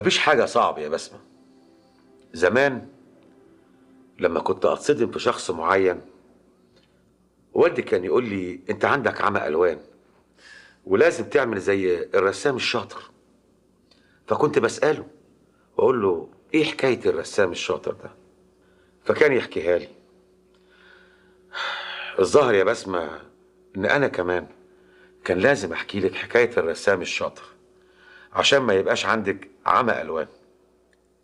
مفيش حاجة صعب يا بسمة زمان لما كنت أتصدم في شخص معين والدي كان يقول لي أنت عندك عمى ألوان ولازم تعمل زي الرسام الشاطر فكنت بسأله وأقول له إيه حكاية الرسام الشاطر ده فكان يحكيها لي الظاهر يا بسمة إن أنا كمان كان لازم أحكي لك حكاية الرسام الشاطر عشان ما يبقاش عندك عمى ألوان